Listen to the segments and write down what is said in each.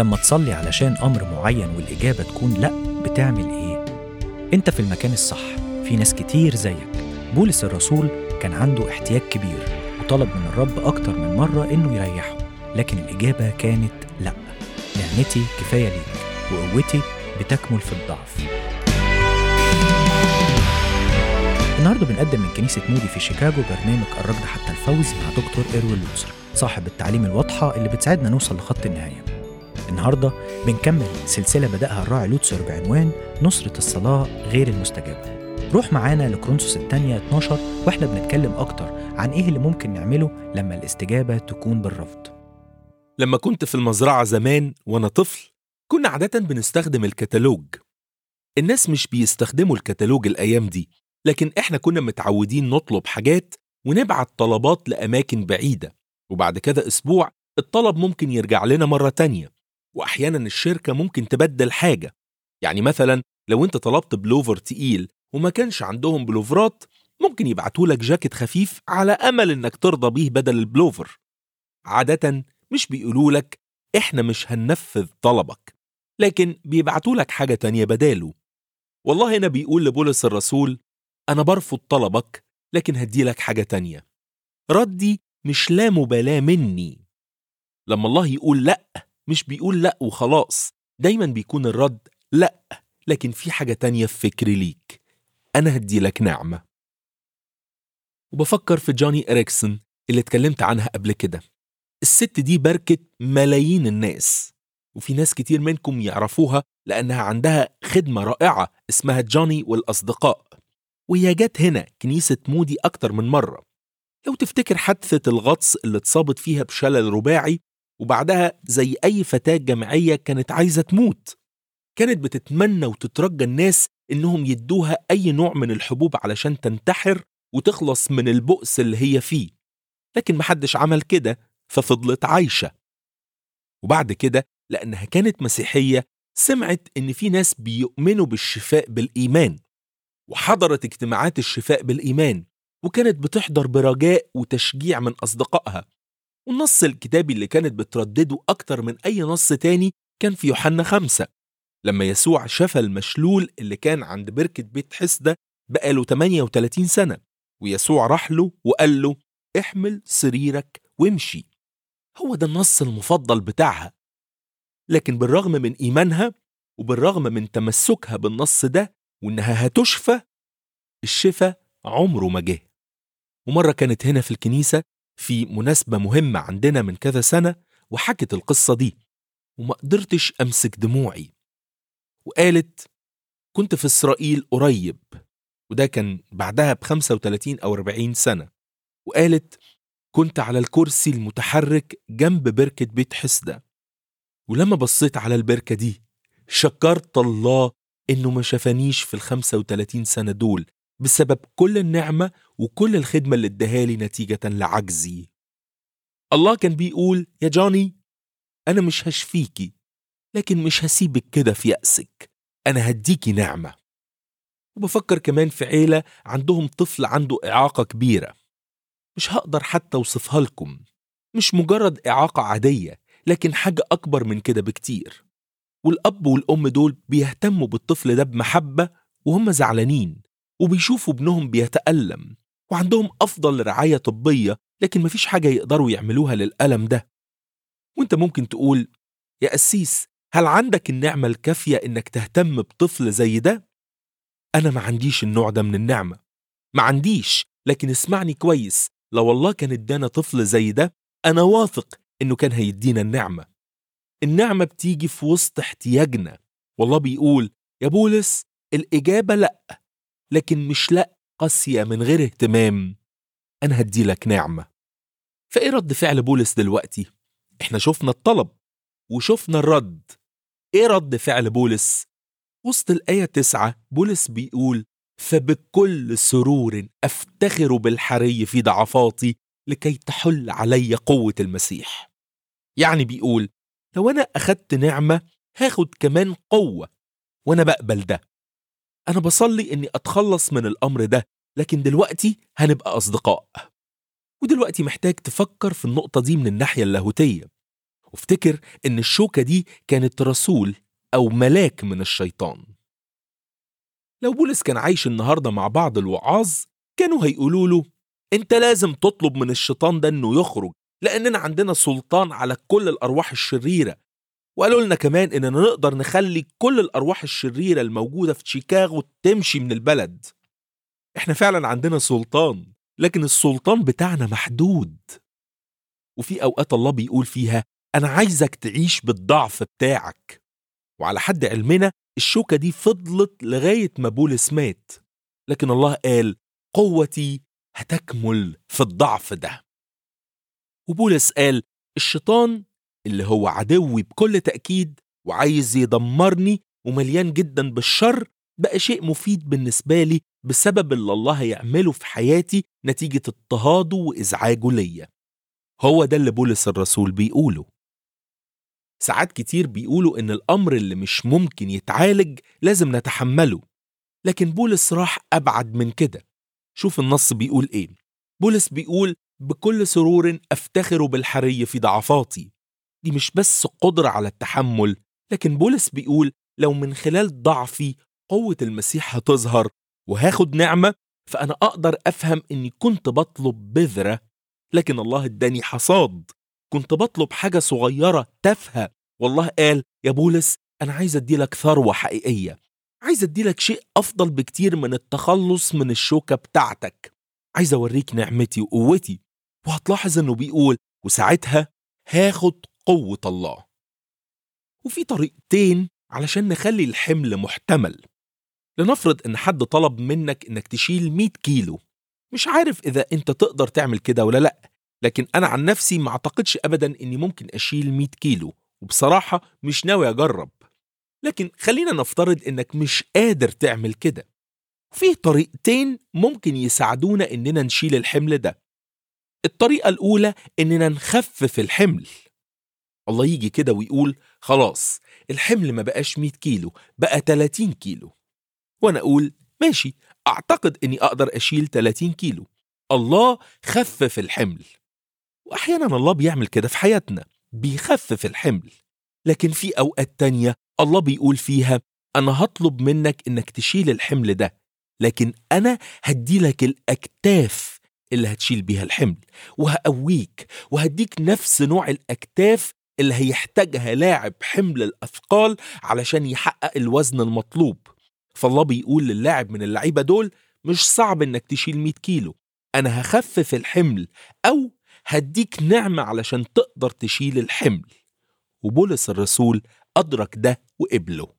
لما تصلي علشان أمر معين والإجابة تكون لأ بتعمل إيه؟ أنت في المكان الصح في ناس كتير زيك بولس الرسول كان عنده احتياج كبير وطلب من الرب أكتر من مرة إنه يريحه لكن الإجابة كانت لأ نعمتي كفاية ليك وقوتي بتكمل في الضعف النهارده بنقدم من كنيسة مودي في شيكاغو برنامج الركض حتى الفوز مع دكتور إيروين لوتسر صاحب التعليم الواضحة اللي بتساعدنا نوصل لخط النهاية النهارده بنكمل سلسلة بدأها الراعي لوتسر بعنوان نصرة الصلاة غير المستجابة روح معانا لكرونسوس الثانية 12 واحنا بنتكلم أكتر عن إيه اللي ممكن نعمله لما الاستجابة تكون بالرفض لما كنت في المزرعة زمان وأنا طفل كنا عادة بنستخدم الكتالوج الناس مش بيستخدموا الكتالوج الأيام دي لكن إحنا كنا متعودين نطلب حاجات ونبعت طلبات لأماكن بعيدة وبعد كده أسبوع الطلب ممكن يرجع لنا مرة تانية وأحيانا الشركة ممكن تبدل حاجة يعني مثلا لو أنت طلبت بلوفر تقيل وما كانش عندهم بلوفرات ممكن يبعتولك جاكيت خفيف على أمل إنك ترضى بيه بدل البلوفر عادة مش بيقولولك إحنا مش هننفذ طلبك لكن بيبعتولك حاجة تانية بداله والله هنا بيقول لبولس الرسول أنا برفض طلبك لكن هديلك حاجة تانية ردي مش لا مبالاة مني لما الله يقول لأ مش بيقول لأ وخلاص دايما بيكون الرد لأ لكن في حاجة تانية في فكري ليك أنا هديلك نعمة وبفكر في جوني إريكسون اللي اتكلمت عنها قبل كده الست دي باركت ملايين الناس وفي ناس كتير منكم يعرفوها لأنها عندها خدمة رائعة اسمها جوني والأصدقاء وهي جت هنا كنيسة مودي أكتر من مرة لو تفتكر حادثة الغطس اللي اتصابت فيها بشلل رباعي وبعدها زي أي فتاة جامعية كانت عايزة تموت كانت بتتمنى وتترجى الناس إنهم يدوها أي نوع من الحبوب علشان تنتحر وتخلص من البؤس اللي هي فيه لكن محدش عمل كده ففضلت عايشة وبعد كده لأنها كانت مسيحية سمعت إن في ناس بيؤمنوا بالشفاء بالإيمان وحضرت اجتماعات الشفاء بالإيمان وكانت بتحضر برجاء وتشجيع من أصدقائها والنص الكتابي اللي كانت بتردده أكتر من أي نص تاني كان في يوحنا خمسة لما يسوع شفى المشلول اللي كان عند بركة بيت حسدة بقاله 38 سنة ويسوع راح له وقال له احمل سريرك وامشي هو ده النص المفضل بتاعها لكن بالرغم من إيمانها وبالرغم من تمسكها بالنص ده وإنها هتشفى الشفى عمره ما جه ومرة كانت هنا في الكنيسة في مناسبة مهمة عندنا من كذا سنة وحكت القصة دي وما قدرتش أمسك دموعي وقالت كنت في إسرائيل قريب وده كان بعدها ب 35 أو 40 سنة وقالت كنت على الكرسي المتحرك جنب بركة بيت حسدة ولما بصيت على البركة دي شكرت الله إنه ما شفانيش في ال 35 سنة دول بسبب كل النعمة وكل الخدمة اللي اداهالي نتيجة لعجزي الله كان بيقول يا جوني أنا مش هشفيكي لكن مش هسيبك كده في يأسك أنا هديكي نعمة وبفكر كمان في عيلة عندهم طفل عنده إعاقة كبيرة مش هقدر حتى أوصفها لكم مش مجرد إعاقة عادية لكن حاجة أكبر من كده بكتير والأب والأم دول بيهتموا بالطفل ده بمحبة وهم زعلانين وبيشوفوا ابنهم بيتألم وعندهم أفضل رعاية طبية لكن مفيش حاجة يقدروا يعملوها للألم ده وانت ممكن تقول يا قسيس هل عندك النعمة الكافية إنك تهتم بطفل زي ده؟ أنا ما عنديش النوع ده من النعمة ما عنديش لكن اسمعني كويس لو الله كان ادانا طفل زي ده أنا واثق إنه كان هيدينا النعمة النعمة بتيجي في وسط احتياجنا والله بيقول يا بولس الإجابة لأ لكن مش لأ قاسية من غير اهتمام أنا هدي لك نعمة فإيه رد فعل بولس دلوقتي؟ إحنا شفنا الطلب وشفنا الرد إيه رد فعل بولس؟ وسط الآية تسعة بولس بيقول فبكل سرور أفتخر بالحري في ضعفاتي لكي تحل علي قوة المسيح يعني بيقول لو أنا أخدت نعمة هاخد كمان قوة وأنا بقبل ده أنا بصلي إني أتخلص من الأمر ده لكن دلوقتي هنبقى أصدقاء ودلوقتي محتاج تفكر في النقطة دي من الناحية اللاهوتية وافتكر إن الشوكة دي كانت رسول أو ملاك من الشيطان لو بولس كان عايش النهاردة مع بعض الوعاظ كانوا هيقولوا له أنت لازم تطلب من الشيطان ده إنه يخرج لأننا عندنا سلطان على كل الأرواح الشريرة وقالوا لنا كمان إننا نقدر نخلي كل الأرواح الشريرة الموجودة في شيكاغو تمشي من البلد إحنا فعلا عندنا سلطان لكن السلطان بتاعنا محدود وفي أوقات الله بيقول فيها أنا عايزك تعيش بالضعف بتاعك وعلى حد علمنا الشوكة دي فضلت لغاية ما بولس مات لكن الله قال قوتي هتكمل في الضعف ده وبولس قال الشيطان اللي هو عدوي بكل تأكيد وعايز يدمرني ومليان جدا بالشر بقى شيء مفيد بالنسبة لي بسبب اللي الله هيعمله في حياتي نتيجة اضطهاده وإزعاجه ليا هو ده اللي بولس الرسول بيقوله ساعات كتير بيقولوا إن الأمر اللي مش ممكن يتعالج لازم نتحمله لكن بولس راح أبعد من كده شوف النص بيقول إيه بولس بيقول بكل سرور أفتخر بالحري في ضعفاتي دي مش بس قدرة على التحمل لكن بولس بيقول لو من خلال ضعفي قوة المسيح هتظهر وهاخد نعمة فأنا أقدر أفهم إني كنت بطلب بذرة لكن الله اداني حصاد كنت بطلب حاجة صغيرة تافهة والله قال يا بولس أنا عايز أديلك ثروة حقيقية عايز أديلك شيء أفضل بكتير من التخلص من الشوكة بتاعتك عايز أوريك نعمتي وقوتي وهتلاحظ إنه بيقول وساعتها هاخد قوة الله وفي طريقتين علشان نخلي الحمل محتمل لنفرض إن حد طلب منك إنك تشيل 100 كيلو مش عارف إذا أنت تقدر تعمل كده ولا لأ لكن أنا عن نفسي ما أعتقدش أبدا إني ممكن أشيل 100 كيلو وبصراحة مش ناوي أجرب لكن خلينا نفترض إنك مش قادر تعمل كده في طريقتين ممكن يساعدونا إننا نشيل الحمل ده الطريقة الأولى إننا نخفف الحمل الله يجي كده ويقول خلاص الحمل ما بقاش 100 كيلو بقى 30 كيلو وأنا أقول ماشي أعتقد إني أقدر أشيل 30 كيلو الله خفف الحمل وأحيانا الله بيعمل كده في حياتنا بيخفف الحمل لكن في أوقات تانية الله بيقول فيها أنا هطلب منك إنك تشيل الحمل ده لكن أنا هديلك الأكتاف اللي هتشيل بيها الحمل وهقويك وهديك نفس نوع الأكتاف اللي هيحتاجها لاعب حمل الأثقال علشان يحقق الوزن المطلوب فالله بيقول للاعب من اللعيبة دول مش صعب إنك تشيل 100 كيلو أنا هخفف الحمل أو هديك نعمة علشان تقدر تشيل الحمل وبولس الرسول أدرك ده وقبله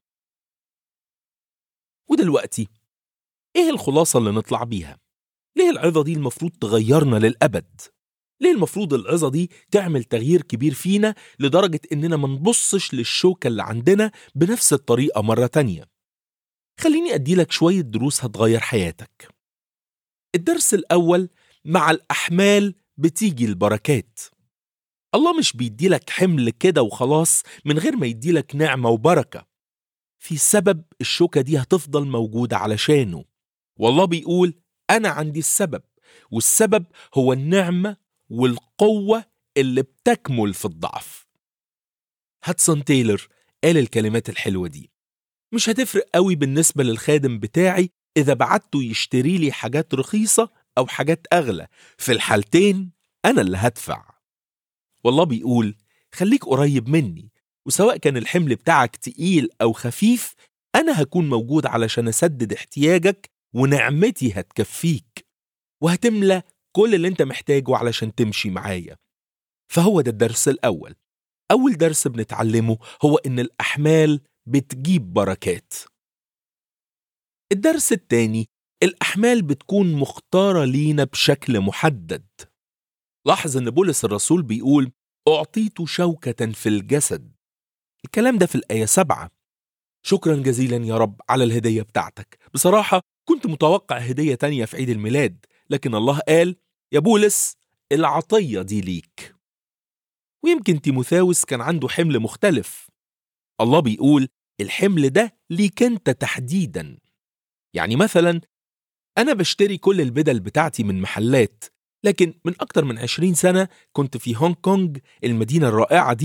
ودلوقتي إيه الخلاصة اللي نطلع بيها؟ ليه العظة دي المفروض تغيرنا للأبد؟ ليه المفروض العظة دي تعمل تغيير كبير فينا لدرجة إننا ما نبصش للشوكة اللي عندنا بنفس الطريقة مرة تانية؟ خليني أديلك شوية دروس هتغير حياتك الدرس الأول مع الأحمال بتيجي البركات الله مش بيديلك حمل كده وخلاص من غير ما يديلك نعمة وبركة في سبب الشوكة دي هتفضل موجودة علشانه والله بيقول أنا عندي السبب والسبب هو النعمة والقوة اللي بتكمل في الضعف هاتسون تايلر قال الكلمات الحلوة دي مش هتفرق قوي بالنسبة للخادم بتاعي إذا بعته يشتري لي حاجات رخيصة أو حاجات أغلى في الحالتين أنا اللي هدفع والله بيقول خليك قريب مني وسواء كان الحمل بتاعك تقيل أو خفيف أنا هكون موجود علشان أسدد احتياجك ونعمتي هتكفيك وهتملى كل اللي انت محتاجه علشان تمشي معايا فهو ده الدرس الأول أول درس بنتعلمه هو إن الأحمال بتجيب بركات الدرس التاني الأحمال بتكون مختارة لينا بشكل محدد لاحظ إن بولس الرسول بيقول أعطيت شوكة في الجسد الكلام ده في الآية سبعة شكرا جزيلا يا رب على الهدية بتاعتك بصراحة كنت متوقع هدية تانية في عيد الميلاد لكن الله قال يا بولس العطية دي ليك ويمكن تيموثاوس كان عنده حمل مختلف الله بيقول الحمل ده ليك انت تحديدا يعني مثلا أنا بشتري كل البدل بتاعتي من محلات لكن من أكتر من 20 سنة كنت في هونج كونج المدينة الرائعة دي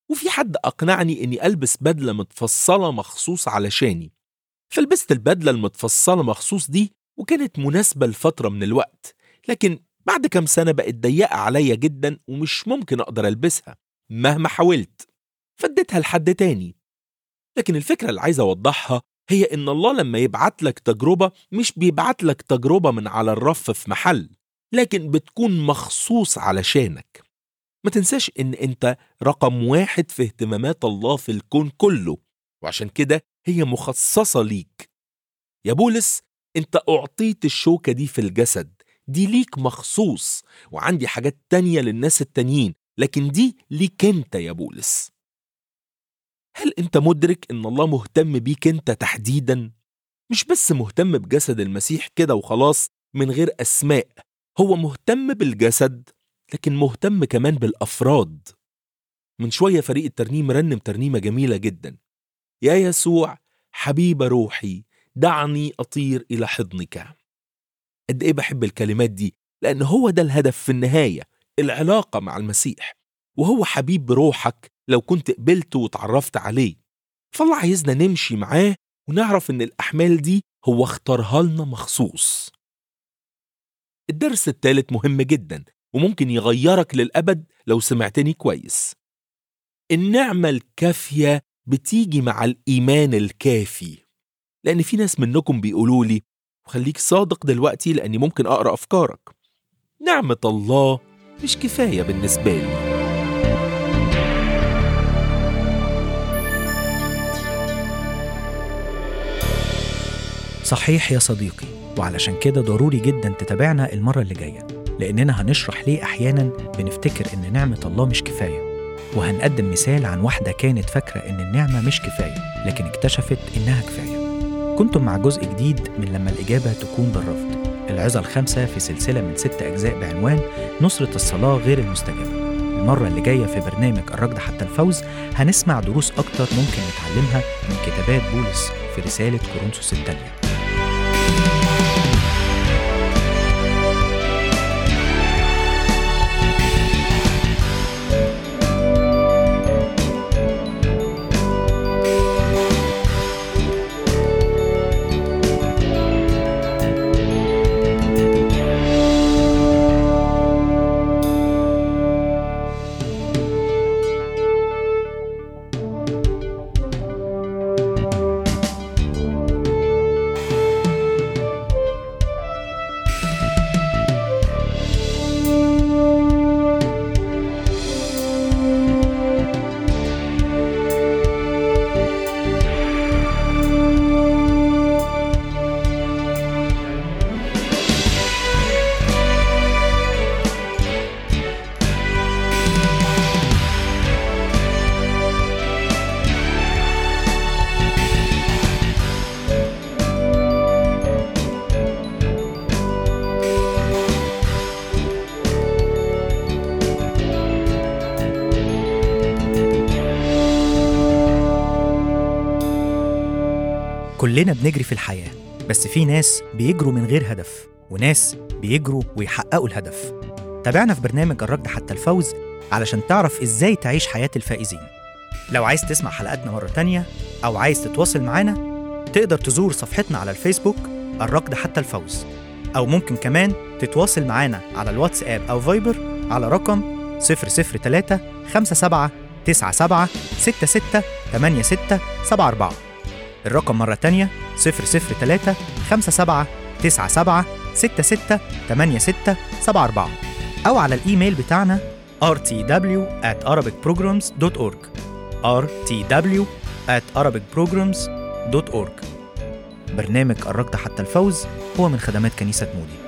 وفي حد أقنعني إني ألبس بدلة متفصلة مخصوص علشاني فلبست البدلة المتفصلة مخصوص دي وكانت مناسبة لفترة من الوقت لكن بعد كام سنة بقت ضيقة عليا جدا ومش ممكن أقدر ألبسها مهما حاولت فاديتها لحد تاني لكن الفكرة اللي عايز أوضحها هي إن الله لما يبعت لك تجربة مش بيبعت لك تجربة من على الرف في محل لكن بتكون مخصوص علشانك ما تنساش إن أنت رقم واحد في اهتمامات الله في الكون كله وعشان كده هي مخصصة ليك يا بولس أنت أعطيت الشوكة دي في الجسد دي ليك مخصوص وعندي حاجات تانية للناس التانيين لكن دي ليك انت يا بولس هل انت مدرك ان الله مهتم بيك انت تحديدا مش بس مهتم بجسد المسيح كده وخلاص من غير اسماء هو مهتم بالجسد لكن مهتم كمان بالافراد من شويه فريق الترنيم رنم ترنيمه جميله جدا يا يسوع حبيب روحي دعني اطير الى حضنك قد ايه بحب الكلمات دي لان هو ده الهدف في النهايه العلاقه مع المسيح وهو حبيب روحك لو كنت قبلته وتعرفت عليه فالله عايزنا نمشي معاه ونعرف ان الاحمال دي هو اختارها لنا مخصوص الدرس الثالث مهم جدا وممكن يغيرك للابد لو سمعتني كويس النعمه الكافيه بتيجي مع الايمان الكافي لان في ناس منكم بيقولوا لي وخليك صادق دلوقتي لاني ممكن اقرا افكارك نعمه الله مش كفايه بالنسبه لي صحيح يا صديقي وعلشان كده ضروري جدا تتابعنا المرة اللي جاية لأننا هنشرح ليه أحيانا بنفتكر إن نعمة الله مش كفاية وهنقدم مثال عن واحدة كانت فاكرة إن النعمة مش كفاية لكن اكتشفت إنها كفاية كنتم مع جزء جديد من لما الإجابة تكون بالرفض العظة الخامسة في سلسلة من ست أجزاء بعنوان نصرة الصلاة غير المستجابة المرة اللي جاية في برنامج الركض حتى الفوز هنسمع دروس أكتر ممكن نتعلمها من كتابات بولس في رسالة كورنثوس الثانية كلنا بنجري في الحياة بس في ناس بيجروا من غير هدف وناس بيجروا ويحققوا الهدف تابعنا في برنامج الركض حتى الفوز علشان تعرف ازاي تعيش حياة الفائزين لو عايز تسمع حلقاتنا مرة تانية أو عايز تتواصل معانا تقدر تزور صفحتنا على الفيسبوك الركض حتى الفوز أو ممكن كمان تتواصل معانا على الواتساب أو فايبر على رقم 003 57 97 66 86 74 الرقم مرة تانية 003 57 97 66 86 74 أو على الإيميل بتاعنا rtw at arabicprograms.org rtw at arabicprograms.org برنامج الركض حتى الفوز هو من خدمات كنيسة مودي